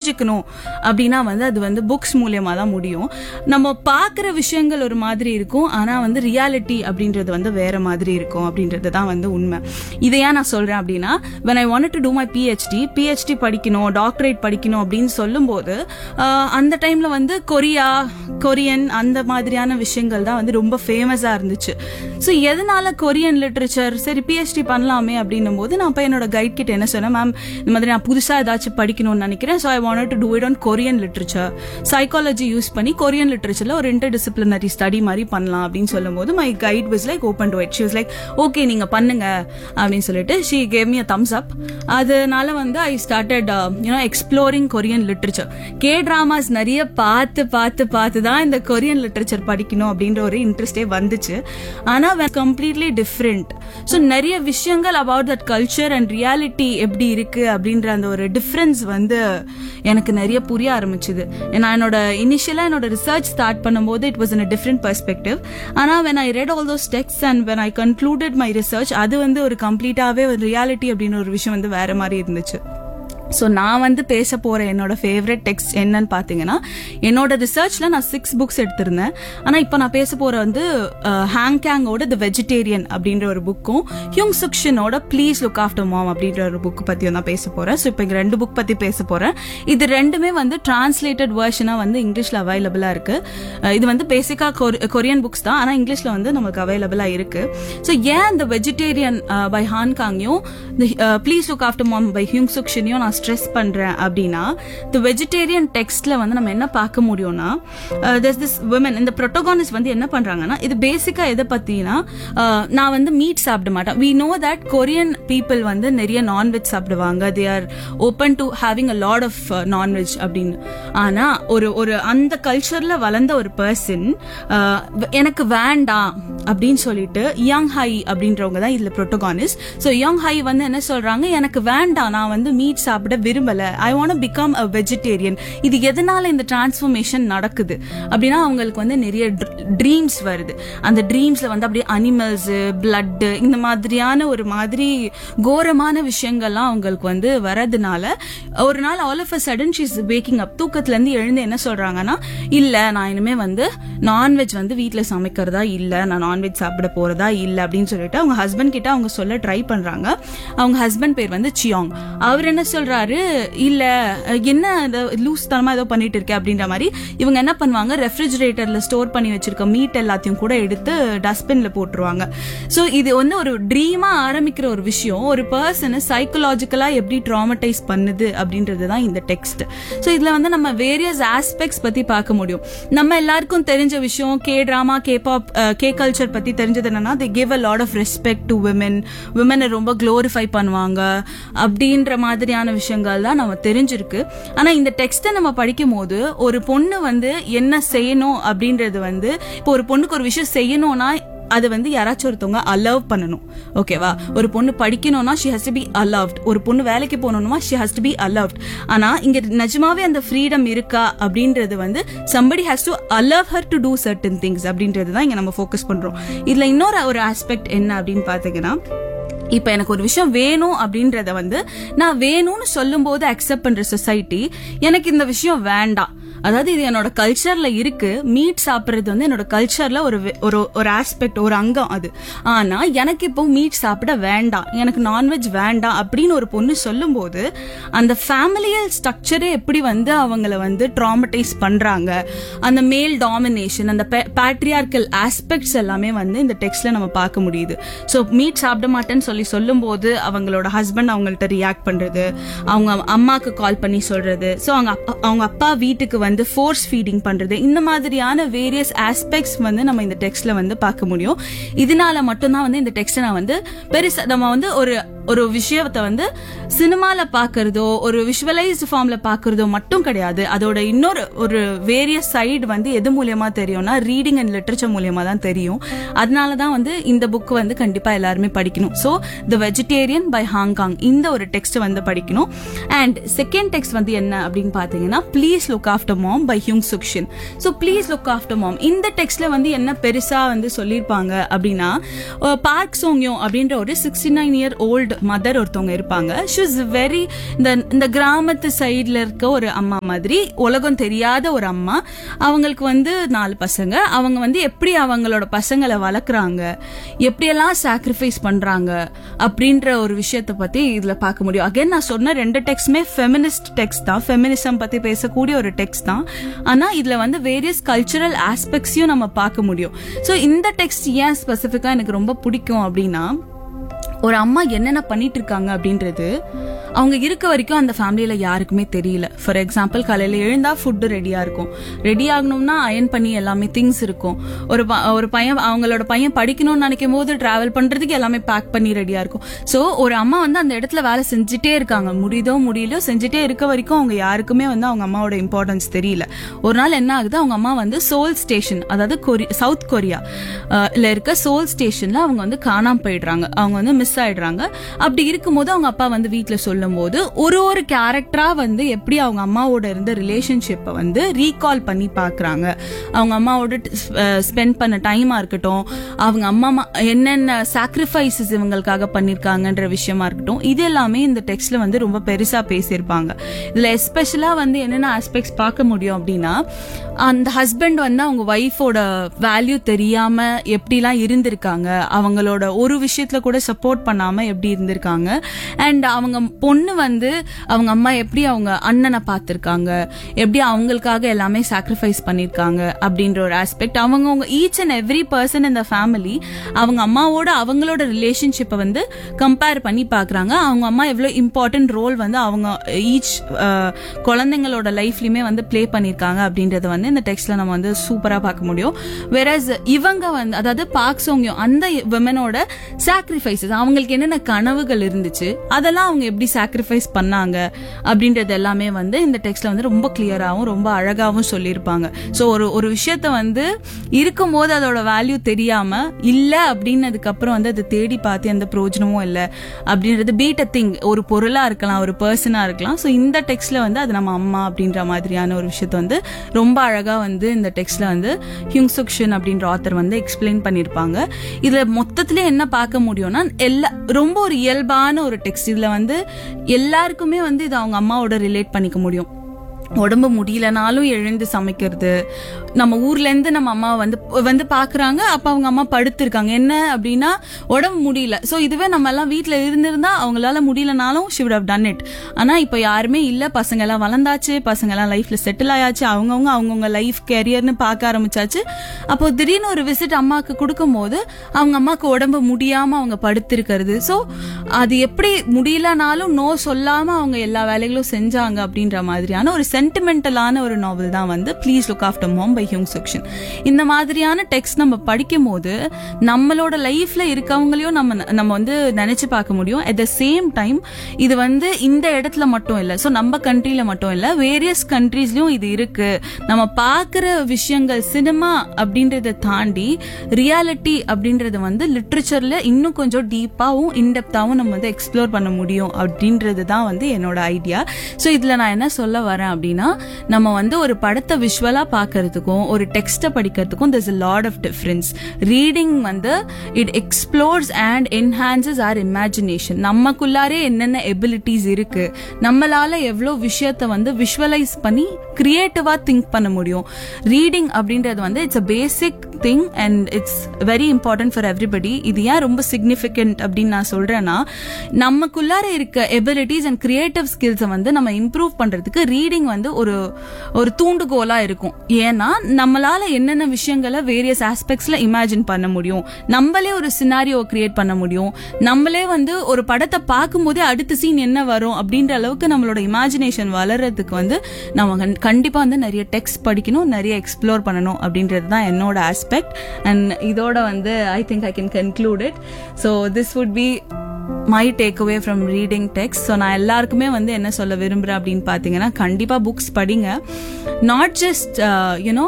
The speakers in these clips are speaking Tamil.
தெரிஞ்சுக்கணும் அப்படின்னா வந்து அது வந்து புக்ஸ் மூலியமா தான் முடியும் நம்ம பார்க்குற விஷயங்கள் ஒரு மாதிரி இருக்கும் ஆனா வந்து ரியாலிட்டி அப்படின்றது வந்து வேற மாதிரி இருக்கும் அப்படின்றது தான் வந்து உண்மை இதை ஏன் நான் சொல்றேன் அப்படின்னா when I wanted to do my PhD PhD படிக்கணும் டாக்டரேட் படிக்கணும் அப்படின்னு சொல்லும்போது ஆஹ், அந்த டைம்ல வந்து கொரியா கொரியன் அந்த மாதிரியான விஷயங்கள் தான் வந்து ரொம்ப ஃபேமஸா இருந்துச்சு ஸோ எதனால கொரியன் லிட்ரேச்சர் சரி பிஹெச்டி பண்ணலாமே அப்படின்னும் போது நான் அப்போ என்னோட கைட் கிட்ட என்ன சொன்னேன் மேம் இந்த மாதிரி நான் புதுசா ஏதாச்சும் படிக்கணும்னு நினைக்கிறேன் so I want to do it on Korean literature psychology use பண்ணி கொரியன் லிட்ரேச்சர்ல ஒரு இன்டர் டிசிப்ளினரி ஸ்டடி மாதிரி பண்ணலாம் அப்படின்னு சொல்லும்போது my guide was like open to it she was like okay நீங்க பண்ணுங்க அப்படின்னு சொல்லிட்டு she gave me a thumbs up அதனால வந்து I started you know exploring Korean literature K dramas நிறைய பார்த்து பார்த்து பார்த்து தான் இந்த கொரியன் லிட்ரேச்சர் படிக்கணும் அப்படின்ற ஒரு இன்ட்ரெஸ்டே வந்துச்சு ஆனா கம்ப்ளீட்லி டிஃப்ரெண்ட் ஸோ நிறைய விஷயங்கள் about that culture and reality எப்படி இருக்கு அப்படின்ற அந்த ஒரு டிஃப்ரென்ஸ் வந்து எனக்கு நிறைய புரிய ஆரம்பிச்சுது நான் என்னோட இனிஷியலா என்னோட ரிசர்ச் ஸ்டார்ட் பண்ணும்போது it was in a different perspective ஆனா when I read all those text and when I concluded my research அது வந்து ஒரு கம்ப்ளீட்டாவே ஒரு ரியாலிட்டி அப்படின்னு ஒரு விஷயம் வந்து வேற மாதிரி இருந்துச்சு ஸோ நான் வந்து பேச போற என்னோட ஃபேவரட் டெக்ஸ்ட் என்னன்னு பார்த்தீங்கன்னா என்னோட ரிசர்ச்ல நான் சிக்ஸ் புக்ஸ் எடுத்திருந்தேன் ஆனால் இப்போ நான் பேச போற வந்து ஹாங்காங்கோட த வெஜிடேரியன் அப்படின்ற ஒரு புக்கும் ஹியூங் சுக்ஷனோட ப்ளீஸ் லுக் ஆஃப்டர் மாம் அப்படின்ற ஒரு புக் பத்தி தான் பேச போறேன் ஸோ இப்போ இங்க ரெண்டு புக் பத்தி பேச போறேன் இது ரெண்டுமே வந்து டிரான்ஸ்லேட்டட் வெர்ஷனா வந்து இங்கிலீஷ்ல அவைலபிளா இருக்கு அஹ் இது வந்து பேசிக்கா கொரியன் புக்ஸ் தான் ஆனா இங்கிலீஷ்ல வந்து நமக்கு அவைலபிளா இருக்கு ஸோ ஏன் இந்த வெஜிடேரியன் பை ஹான்காங்கையும் please look after mom by ஹியூங் சுக்ஷனையும் நான் ஸ்ட்ரெஸ் பண்றேன் அப்படின்னா த வெஜிடேரியன் டெக்ஸ்ட்ல வந்து நம்ம என்ன பார்க்க முடியும்னா திஸ் விமன் இந்த ப்ரோட்டோகானிஸ்ட் வந்து என்ன பண்றாங்கன்னா இது பேசிக்கா எதை பத்தினா uh, நான் வந்து மீட் சாப்பிட மாட்டேன் we know that Korean people வந்து நிறைய நான்வெஜ் சாப்பிடுவாங்க they are open to having a lot of non veg அப்படின்னு ஆனா ஒரு ஒரு அந்த கல்ச்சர்ல வளர்ந்த ஒரு பர்சன் எனக்கு வேண்டாம் அப்படின்னு சொல்லிட்டு யங் ஹை அப்படின்றவங்க தான் இதுல ப்ரோட்டோகானிஸ்ட் ஸோ யங் ஹை வந்து என்ன சொல்றாங்க எனக்கு வேண்டாம் நான் வந்து மீட் சாப்பிட விரும்பல I want become a vegetarian இது எதனால இந்த டிரான்ஸ்ஃபர்மேஷன் நடக்குது அப்படின்னா அவங்களுக்கு வந்து நிறைய ட்ரீம்ஸ் வருது அந்த ட்ரீம்ஸ்ல வந்து அப்படியே அனிமல்ஸ் பிளட் இந்த மாதிரியான ஒரு மாதிரி கோரமான விஷயங்கள்லாம் அவங்களுக்கு வந்து வரதுனால ஒரு நாள் all of a sudden she's waking up தூக்கத்துல இருந்து எழுந்து என்ன சொல்றாங்கன்னா இல்ல நான் இனிமே வந்து நான்வெஜ் வந்து வீட்ல சமைக்கிறதா இல்ல நான் நான்வெஜ் சாப்பிட போறதா இல்ல அப்படின்னு சொல்லிட்டு அவங்க ஹஸ்பண்ட் கிட்ட அவங்க சொல்ல ட்ரை பண்றாங்க அவங்க ஹஸ்பண்ட் பேர் வந்து சியாங் அவர் என்ன சொல்றாரு இல்ல என்ன லூஸ் தனமா ஏதோ பண்ணிட்டு இருக்க அப்படின்ற மாதிரி இவங்க என்ன பண்ணுவாங்க ரெஃப்ரிஜரேட்டர்ல ஸ்டோர் பண்ணி வச்சிருக்க மீட் எல்லாத்தையும் கூட எடுத்து டஸ்ட்பின்ல போட்டுருவாங்க சோ இது வந்து ஒரு ட்ரீமா ஆரம்பிக்கிற ஒரு விஷயம் ஒரு பர்சனை சைக்கலாஜிக்கலா எப்படி ட்ராமடைஸ் பண்ணுது அப்படின்றது தான் இந்த டெக்ஸ்ட் சோ இதுல வந்து நம்ம வேரியஸ் ஆஸ்பெக்ட்ஸ் பத்தி பார்க்க முடியும் நம்ம எல்லாருக்கும் தெரிஞ்ச விஷயம் K drama K pop K culture பத்தி தெரிஞ்சது என்னன்னா they give a lot of respect to women விமனை ரொம்ப க்ளோரிஃபை பண்ணுவாங்க அப்படின்ற மாதிரியான விஷயங்கள் தான் நம்ம தெரிஞ்சிருக்கு ஆனா இந்த டெக்ஸ்ட்டை நம்ம படிக்கும் போது ஒரு பொண்ணு வந்து என்ன செய்யணும் அப்படின்றது வந்து இப்போ ஒரு பொண்ணுக்கு ஒரு விஷயம் செய்யணும்னா அது வந்து யாராச்சும் ஒருத்தவங்க அலவ் பண்ணணும் ஓகேவா ஒரு பொண்ணு படிக்கணும்னா she has to be allowed ஒரு பொண்ணு வேலைக்கு போகணும்னா she has to be allowed ஆனா இங்க நிஜமாவே அந்த ஃப்ரீடம் இருக்கா அப்படின்றது வந்து somebody has to allow her to do certain things அப்படின்றது தான் இங்க நம்ம ஃபோக்கஸ் பண்றோம் இதுல இன்னொரு ஒரு ஆஸ்பெக்ட் என்ன அப்படின்னு பாத்தீங்கன்னா இப்ப எனக்கு ஒரு விஷயம் வேணும் அப்படின்றத வந்து நான் வேணும்னு சொல்லும் போது அக்செப்ட் பண்ற சொசைட்டி எனக்கு இந்த விஷயம் வேண்டாம் அதாவது இது என்னோட கல்ச்சர்ல இருக்கு மீட் சாப்பிடுறது வந்து என்னோட கல்ச்சர்ல ஒரு வே- ஒரு ஒரு ஆஸ்பெக்ட் ஒரு அங்கம் அது ஆனா எனக்கு இப்போ மீட் சாப்பிட வேண்டாம் எனக்கு நான்வெஜ் வேண்டாம் அப்படின்னு ஒரு பொண்ணு சொல்லும்போது அந்த ஃபேமிலியல் ஸ்ட்ரக்சரே எப்படி வந்து அவங்கள வந்து ட்ராமடைஸ் பண்றாங்க அந்த மேல் டாமினேஷன் அந்த பேட்ரியார்கல் ஆஸ்பெக்ட்ஸ் எல்லாமே வந்து இந்த டெக்ஸ்ட்ல நம்ம பார்க்க முடியுது ஸோ மீட் சாப்பிட மாட்டேன்னு சொல்லி சொல்லும்போது அவங்களோட ஹஸ்பண்ட் அவங்கள்ட்ட ரியாக்ட் பண்றது அவங்க அம்மாக்கு கால் பண்ணி சொல்றது ஸோ அவங்க அப்பா அவங்க அப்பா வீட்டுக்கு வந்து ஃபோர்ஸ் ஃபீடிங் பண்றது இந்த மாதிரியான வேரியஸ் ஆஸ்பெக்ட்ஸ் வந்து நம்ம இந்த டெக்ஸ்ட்ல வந்து பார்க்க முடியும் இதனால மட்டும்தான் வந்து இந்த டெக்ஸ்ட்டை நான் வந்து பெருசா நம்ம வந்து ஒரு ஒரு விஷயத்தை வந்து சினிமால பாக்குறதோ ஒரு விஷுவலைஸ்டு ஃபார்ம்ல பாக்குறதோ மட்டும் கிடையாது அதோட இன்னொரு ஒரு வேரியஸ் சைடு வந்து எது மூலியமா தெரியும்னா ரீடிங் அண்ட் லிட்ரேச்சர் மூலியமா தான் தெரியும் அதனால தான் வந்து இந்த புக் வந்து கண்டிப்பா எல்லாருமே படிக்கணும் so the vegetarian by Han Kang இந்த ஒரு டெக்ஸ்ட் வந்து படிக்கணும் அண்ட் செகண்ட் டெக்ஸ்ட் வந்து என்ன அப்படின்னு பாத்தீங்கன்னா please look after mom by ஹியூங் Sook Shin so please look after mom இந்த டெக்ஸ்ட்ல வந்து என்ன பெருசா வந்து சொல்லியிருப்பாங்க அப்படின்னா பார்க் சோங்யோ அப்படின்ற ஒரு sixty nine year old mother ஒருத்தவங்க இருப்பாங்க ஷி இஸ் வெரி இந்த இந்த கிராமத்து சைடுல இருக்க ஒரு அம்மா மாதிரி உலகம் தெரியாத ஒரு அம்மா அவங்களுக்கு வந்து நாலு பசங்க அவங்க வந்து எப்படி அவங்களோட பசங்களை வளர்க்குறாங்க எப்படியெல்லாம் சாக்ரிஃபைஸ் பண்றாங்க அப்படின்ற ஒரு விஷயத்தை பத்தி இதுல பார்க்க முடியும் அகைன் நான் சொன்ன ரெண்டு டெக்ஸ்ட்மே ஃபெமினிஸ்ட் டெக்ஸ்ட் தான் ஃபெமினிசம் பத்தி பேசக்கூடிய ஒரு டெக்ஸ்ட் தான் ஆனா இதுல வந்து வேரியஸ் கல்ச்சுரல் ஆஸ்பெக்ட்ஸையும் நம்ம பார்க்க முடியும் ஸோ இந்த டெக்ஸ்ட் ஏன் ஸ்பெசிஃபிக்கா எனக்கு ரொம்ப பிடிக்கும் அப்படின்னா ஒரு அம்மா என்னென்ன பண்ணிட்டு இருக்காங்க அப்படின்றது அவங்க இருக்க வரைக்கும் அந்த ஃபேமிலியில யாருக்குமே தெரியல ஃபார் எக்ஸாம்பிள் காலையில எழுந்தா ஃபுட்டு ரெடியா இருக்கும் ரெடி ஆகணும்னா அயன் பண்ணி எல்லாமே திங்ஸ் இருக்கும் ஒரு ப- ஒரு பையன் அவங்களோட பையன் படிக்கணும்னு நினைக்கும் போது டிராவல் பண்றதுக்கு எல்லாமே பேக் பண்ணி ரெடியா இருக்கும் ஸோ ஒரு அம்மா வந்து அந்த இடத்துல வேலை செஞ்சுட்டே இருக்காங்க முடியுதோ முடியலையோ செஞ்சுட்டே இருக்க வரைக்கும் அவங்க யாருக்குமே வந்து அவங்க அம்மாவோட இம்பார்ட்டன்ஸ் தெரியல ஒரு நாள் என்ன ஆகுது அவங்க அம்மா வந்து சோல் ஸ்டேஷன் அதாவது கொரி சவுத் கொரியா அஹ், ல இருக்க சோல் ஸ்டேஷன்ல அவங்க வந்து காணாம போயிடுறாங்க அவங்க வந்து மிஸ் ஆயிடுறாங்க அப்படி இருக்கும்போது அவங்க அப்பா வந்து வீட்ல சொல்லும் போது ஒரு ஒரு கேரக்டரா வந்து எப்படி அவங்க அம்மாவோட இருந்த ரிலேஷன்ஷிப்பை வந்து ரீகால் பண்ணி பாக்குறாங்க அவங்க அம்மாவோட ஸ்பெண்ட் பண்ண டைமா இருக்கட்டும் அவங்க அம்மா அம்மா என்னென்ன சாக்ரிஃபைசஸ் இவங்களுக்காக பண்ணிருக்காங்கன்ற விஷயமா இருக்கட்டும் இது எல்லாமே இந்த டெக்ஸ்ட்ல வந்து ரொம்ப பெருசா பேசியிருப்பாங்க இதுல எஸ்பெஷலா வந்து என்னென்ன ஆஸ்பெக்ட்ஸ் பார்க்க முடியும் அப்படின்னா அந்த ஹஸ்பண்ட் வந்து அவங்க ஒய்ஃபோட வேல்யூ தெரியாம எப்படிலாம் இருந்திருக்காங்க அவங்களோட ஒரு விஷயத்துல கூட சப்போர்ட் பண்ணாம எப்படி இருந்திருக்காங்க அண்ட் அவங்க பொண்ணு வந்து அவங்க அம்மா எப்படி அவங்க அண்ணனை பார்த்திருக்காங்க எப்படி அவங்களுக்காக எல்லாமே சாக்ரிஃபைஸ் பண்ணிருக்காங்க அப்படின்ற ஒரு ஆஸ்பெக்ட் அவங்கவுங்க ஈச் அண்ட் எவ்ரி பர்சன் இந்த ஃபேமிலி அவங்க அம்மாவோட அவங்களோட ரிலேஷன்ஷிப்பை வந்து கம்பேர் பண்ணி பார்க்கறாங்க அவங்க அம்மா எவ்வளோ இம்பார்ட்டன்ட் ரோல் வந்து அவங்க ஈச் குழந்தைங்களோட லைஃப்லயுமே வந்து ப்ளே பண்ணியிருக்காங்க அப்படின்றத வந்து இந்த டெக்ஸ்ட்ல நம்ம வந்து சூப்பரா பார்க்க முடியும் வேறஸ் இவங்க வந்து அதாவது பாக் சோங்கியம் அந்த விமனோட சாக்ரிஃபைசஸ் அவங்களுக்கு என்னென்ன கனவுகள் இருந்துச்சு அதெல்லாம் அவங்க எப்படி சாக்ரிஃபைஸ் பண்ணாங்க அப்படின்றது எல்லாமே வந்து இந்த டெக்ஸ்ட்ல வந்து ரொம்ப கிளியராகவும் ரொம்ப அழகாவும் சொல்லியிருப்பாங்க ஸோ ஒரு ஒரு விஷயத்த வந்து இருக்கும்போது அதோட வேல்யூ தெரியாம இல்ல அப்படின்னதுக்கு அப்புறம் வந்து அதை தேடி பார்த்து எந்த பிரயோஜனமும் இல்லை அப்படின்றது பீட் அ திங் ஒரு பொருளா இருக்கலாம் ஒரு பர்சனா இருக்கலாம் ஸோ இந்த டெக்ஸ்ட்ல வந்து அது நம்ம அம்மா அப்படின்ற மாதிரியான ஒரு விஷயத்த வந்து ரொம்ப அழகா வந்து இந்த டெக்ஸ்ட்ல வந்து ஹியூங் சுக்ஷன் அப்படின்ற ஆத்தர் வந்து எக்ஸ்பிளைன் பண்ணியிருப்பாங்க இதுல மொத்தத்திலே என்ன பார்க்க முடியும்னா எல்லா ரொம்ப ஒரு இயல்பான ஒரு டெக்ஸ்ட் இதுல வந்து எல்லாருக்குமே வந்து இது அவங்க அம்மாவோட ரிலேட் பண்ணிக்க முடியும் உடம்பு முடியலனாலும் எழுந்து சமைக்கிறது நம்ம ஊர்ல இருந்து நம்ம அம்மா வந்து வந்து பாக்குறாங்க அப்ப அவங்க அம்மா படுத்திருக்காங்க என்ன அப்படின்னா உடம்பு முடியல சோ இதுவே நம்ம எல்லாம் வீட்ல இருந்திருந்தா அவங்களால முடியலனாலும் she would have done it ஆனா இப்ப யாருமே இல்ல பசங்க எல்லாம் வளர்ந்தாச்சு பசங்க எல்லாம் லைஃப்ல செட்டில் ஆயாச்சு அவங்கவுங்க அவங்கவுங்க லைஃப் கேரியர்னு பார்க்க ஆரம்பிச்சாச்சு அப்போ திடீர்னு ஒரு விசிட் அம்மாவுக்கு கொடுக்கும்போது அவங்க அம்மாவுக்கு உடம்பு முடியாம அவங்க படுத்திருக்கிறது சோ அது எப்படி முடியலனாலும் நோ சொல்லாம அவங்க எல்லா வேலைகளும் செஞ்சாங்க அப்படின்ற மாதிரியான ஒரு சென்டிமெண்டலான ஒரு நாவல் தான் வந்து please look after mom by Hyung section இந்த மாதிரியான டெக்ஸ்ட் நம்ம படிக்கும் போது நம்மளோட லைஃப்ல இருக்கவங்களையும் நம்ம நம்ம வந்து நினைச்சு பார்க்க முடியும் அட் த சேம் டைம் இது வந்து இந்த இடத்துல மட்டும் இல்ல ஸோ நம்ம கண்ட்ரில மட்டும் இல்ல வேரியஸ் கண்ட்ரீஸ்லயும் இது இருக்கு நம்ம பார்க்குற விஷயங்கள் சினிமா அப்படின்றத தாண்டி ரியாலிட்டி அப்படின்றது வந்து லிட்ரேச்சர்ல இன்னும் கொஞ்சம் டீப்பாவும் இன்டெப்தாவும் நம்ம வந்து எக்ஸ்ப்ளோர் பண்ண முடியும் அப்படின்றது தான் வந்து என்னோட ஐடியா ஸோ இதுல நான் என்ன சொல்ல வரேன் அப்படின்னா நம்ம வந்து ஒரு படத்தை விஷுவலா பார்க்கறதுக்கும் ஒரு டெக்ஸ்ட்டை படிக்கிறதுக்கும் there's a lot of difference reading வந்து it explores and enhances our imagination நமக்குள்ளாரே என்னென்ன எபிலிட்டிஸ் இருக்கு நம்மளால எவ்வளோ விஷயத்த வந்து விஷுவலைஸ் பண்ணி கிரியேட்டிவா திங்க் பண்ண முடியும் ரீடிங் அப்படின்றது வந்து it's a basic thing and it's very important for everybody இது ஏன் ரொம்ப சிக்னிஃபிகண்ட் அப்படின்னு நான் சொல்றேன்னா நமக்குள்ளார இருக்க எபிலிட்டிஸ் அண்ட் கிரியேட்டிவ் ஸ்கில்ஸை வந்து நம்ம இம்ப்ரூவ் பண்றதுக்கு ரீடிங் வந்து ஒரு ஒரு தூண்டுகோலா இருக்கும் ஏன்னா நம்மளால என்னென்ன விஷயங்களை வேரியஸ் ஆஸ்பெக்ட்ஸ்ல இமேஜின் பண்ண முடியும் நம்மளே ஒரு சினாரியோ கிரியேட் பண்ண முடியும் நம்மளே வந்து ஒரு படத்தை பார்க்கும்போதே அடுத்த சீன் என்ன வரும் அப்படின்ற அளவுக்கு நம்மளோட இமேஜினேஷன் வளர்றதுக்கு வந்து நம்ம கண்- கண்டிப்பா வந்து நிறைய டெக்ஸ்ட் படிக்கணும் நிறைய எக்ஸ்ப்ளோர் பண்ணணும் அப்படின்றது தான் என்னோட ஆஸ்பெக்ட் அண்ட் இதோட வந்து I think I can conclude it so this would be my take away from reading text so நான் எல்லாருக்குமே வந்து என்ன சொல்ல விரும்புகிறேன் அப்படின்னு பார்த்தீங்கன்னா கண்டிப்பாக புக்ஸ் படிங்க not just you know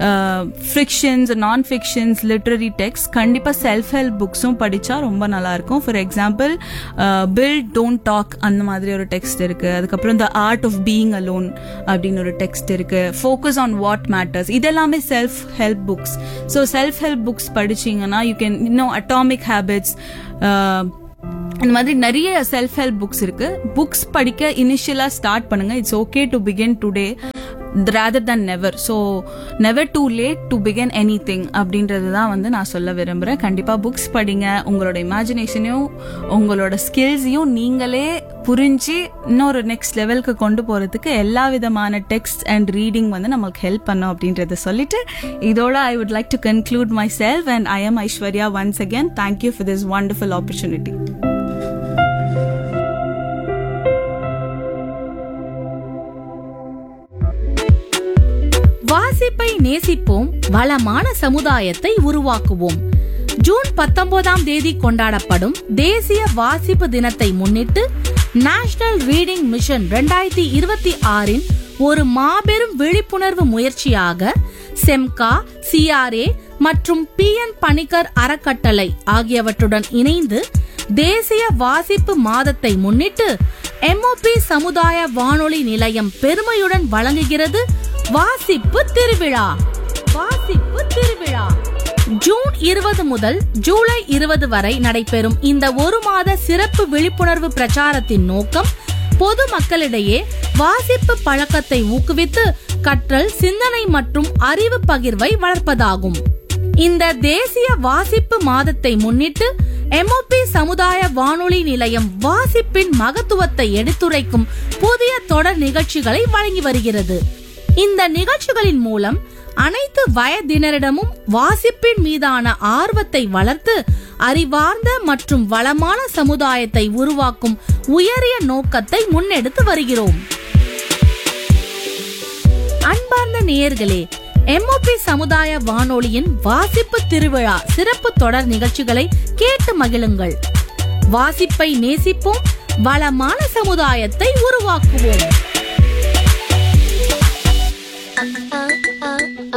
fictions non fictions literary text கண்டிப்பாக செல்ஃப் ஹெல்ப் புக்ஸும் படித்தா ரொம்ப நல்லா இருக்கும் for example build don't talk அந்த மாதிரி ஒரு டெக்ஸ்ட் இருக்கு அதுக்கப்புறம் the art of being alone அப்படின்னு ஒரு டெக்ஸ்ட் இருக்கு ஃபோக்கஸ் ஆன் வாட் மேட்டர்ஸ் இதெல்லாமே self help books so self help books படிச்சீங்கன்னா யூ கேன் இன்னும் அட்டாமிக் ஹேபிட்ஸ் இந்த மாதிரி நிறைய செல்ஃப் ஹெல்ப் புக்ஸ் இருக்கு புக்ஸ் படிக்க இனிஷியலா ஸ்டார்ட் பண்ணுங்க it's okay to begin today rather than never so never too late to begin anything அப்படின்றது தான் வந்து நான் சொல்ல விரும்புகிறேன் கண்டிப்பாக புக்ஸ் படிங்க உங்களோட இமேஜினேஷனையும் உங்களோட ஸ்கில்ஸையும் நீங்களே புரிஞ்சு இன்னொரு நெக்ஸ்ட் லெவலுக்கு கொண்டு போகிறதுக்கு எல்லா விதமான டெக்ஸ்ட் அண்ட் ரீடிங் வந்து நமக்கு ஹெல்ப் பண்ணும் அப்படின்றத சொல்லிட்டு இதோட I would like to conclude myself and I am Aishwarya once again thank you for this wonderful opportunity வாசிப்பை நேசிப்போம் வளமான சமுதாயத்தை உருவாக்குவோம் ஜூன் பத்தொன்பதாம் தேதி கொண்டாடப்படும் தேசிய வாசிப்பு தினத்தை முன்னிட்டு நேஷனல் ரீடிங் மிஷன் 2026 இருபத்தி ஆறின் ஒரு மாபெரும் விழிப்புணர்வு முயற்சியாக செம்கா சிஆர்ஏ மற்றும் பி என் பணிக்கர் அறக்கட்டளை ஆகியவற்றுடன் இணைந்து தேசிய வாசிப்பு மாதத்தை முன்னிட்டு எம்ஓபி சமுதாய வானொலி நிலையம் பெருமையுடன் வழங்குகிறது வாசிப்பு திருவிழா வாசிப்பு திருவிழா ஜூன் இருபது முதல் ஜூலை இருபது வரை நடைபெறும் இந்த ஒரு மாத சிறப்பு விழிப்புணர்வு பிரச்சாரத்தின் நோக்கம் பொது மக்களிடையே வாசிப்பு பழக்கத்தை ஊக்குவித்து கற்றல் சிந்தனை மற்றும் அறிவு பகிர்வை வளர்ப்பதாகும் இந்த தேசிய வாசிப்பு மாதத்தை முன்னிட்டு எம்ஓபி சமுதாய வானொலி நிலையம் வாசிப்பின் மகத்துவத்தை எடுத்துரைக்கும் புதிய தொடர் நிகழ்ச்சிகளை வழங்கி வருகிறது இந்த நிகழ்ச்சிகளின் மூலம் அனைத்து வயதினரிடமும் வாசிப்பின் மீதான ஆர்வத்தை வளர்த்து அறிவார்ந்த மற்றும் வளமான சமுதாயத்தை உருவாக்கும் உயரிய நோக்கத்தை முன்னெடுத்து வருகிறோம் அன்பார்ந்த நேயர்களே எம்ஓபி சமுதாய வானொலியின் வாசிப்பு திருவிழா சிறப்பு தொடர் நிகழ்ச்சிகளை கேட்டு மகிழுங்கள் வாசிப்பை நேசிப்போம் வளமான சமுதாயத்தை உருவாக்குவோம்